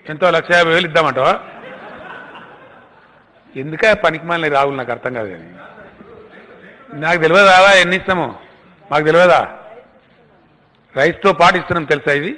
ఎంతో లక్ష యాభై వేలు ఇద్దామంటావా ఎందుక పనికి మాలిన రావులు నాకు అర్థం కాదు కానీ నాకు తెలియదా ఎన్ని ఇస్తాము మాకు తెలియదా రైస్తో పాటు ఇస్తున్నాం తెలుసా ఇది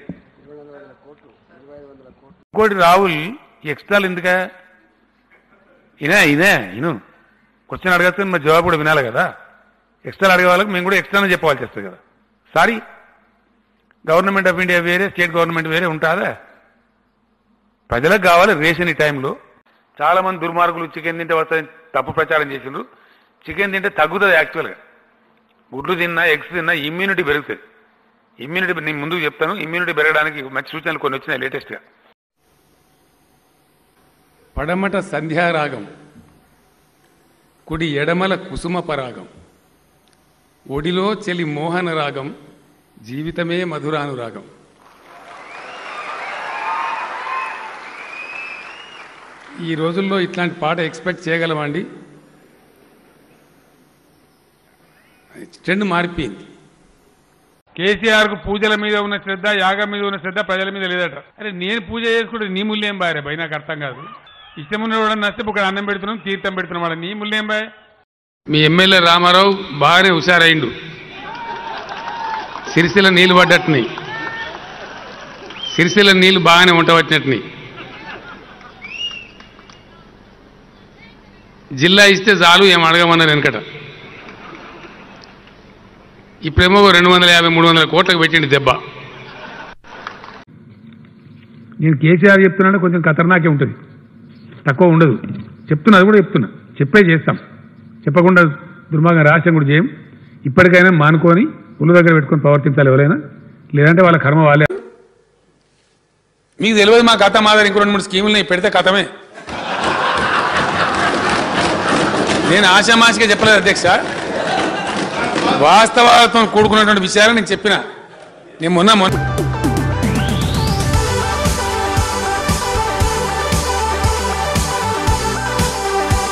ఇంకోటి రాహుల్ ఎక్స్ట్రాలు ఎందుకా ఇదే ఇదే ఇను క్వశ్చన్ అడగచ్చు మరి జవాబు కూడా వినాలి కదా ఎక్స్ట్రా అడిగే వాళ్ళకి మేము కూడా ఎక్స్ట్రానే చెప్పాల్సి వస్తుంది కదా సారీ గవర్నమెంట్ ఆఫ్ ఇండియా వేరే స్టేట్ గవర్నమెంట్ వేరే ఉంటుందా ప్రజలకు కావాలి రేషన్ ఈ టైంలో చాలా మంది దుర్మార్గులు చికెన్ తింటే వస్తాయని తప్పు ప్రచారం చేసిండ్రు చికెన్ తింటే తగ్గుతుంది యాక్చువల్గా గుడ్లు తిన్నా ఎగ్స్ తిన్నా ఇమ్యూనిటీ పెరుగుతుంది ఇమ్యూనిటీ నేను ముందుకు చెప్తాను ఇమ్యూనిటీ పెరగడానికి మంచి సూచనలు కొన్ని వచ్చినాయి లేటెస్ట్గా పడమట సంధ్యారాగం కుడి ఎడమల కుసుమ పరాగం ఒడిలో చెలి మోహన రాగం జీవితమే మధురానురాగం ఈ రోజుల్లో ఇట్లాంటి పాట ఎక్స్పెక్ట్ చేయగలమండి ట్రెండ్ మారిపోయింది కేసీఆర్ కు పూజల మీద ఉన్న శ్రద్ధ యాగం మీద ఉన్న శ్రద్ధ ప్రజల మీద లేదట అరే నేను పూజ చేసుకుంటే నీ ముల్లేం బాయ్ భయ్ నాకు అర్థం కాదు ఇష్టం ఉన్న వాడు నస్తే ఇక్కడ అన్నం పెడుతున్నాం తీర్థం పెడుతున్నాం వాడు నీ ముల్లేం బాయ్ మీ ఎమ్మెల్యే రామారావు బాగానే హుషారైండు సిరిసిల్ల నీళ్లు పడ్డట్టుని సిరిసిల్ల నీళ్లు బాగానే వంట పట్టినట్టుని జిల్లా ఇస్తే చాలు ఏం అడగమన్నారు వెనకట ఇప్పుడేమో ఓ రెండు వందల యాభై మూడు వందల కోట్లకు పెట్టిండు దెబ్బ నేను కేసీఆర్ చెప్తున్నాను కొంచెం ఖతర్నాకే ఉంటుంది తక్కువ ఉండదు చెప్తున్నా అది కూడా చెప్తున్నా చెప్పే చేస్తాం చెప్పకుండా దుర్మార్గం రహస్యం కూడా చేయం ఇప్పటికైనా మానుకొని పుల్లు దగ్గర పెట్టుకొని ప్రవర్తించాలి ఎవరైనా లేదంటే వాళ్ళ కర్మ వాళ్ళే మీకు తెలియదు మా కథ మాదిరి ఇంకో రెండు మూడు స్కీములు పెడితే కథమే నేను ఆశామాషిగా చెప్పలేదు అధ్యక్ష వాస్తవాలతో కూడుకున్నటువంటి విషయాలు నేను చెప్పిన నేను మొన్న మొన్న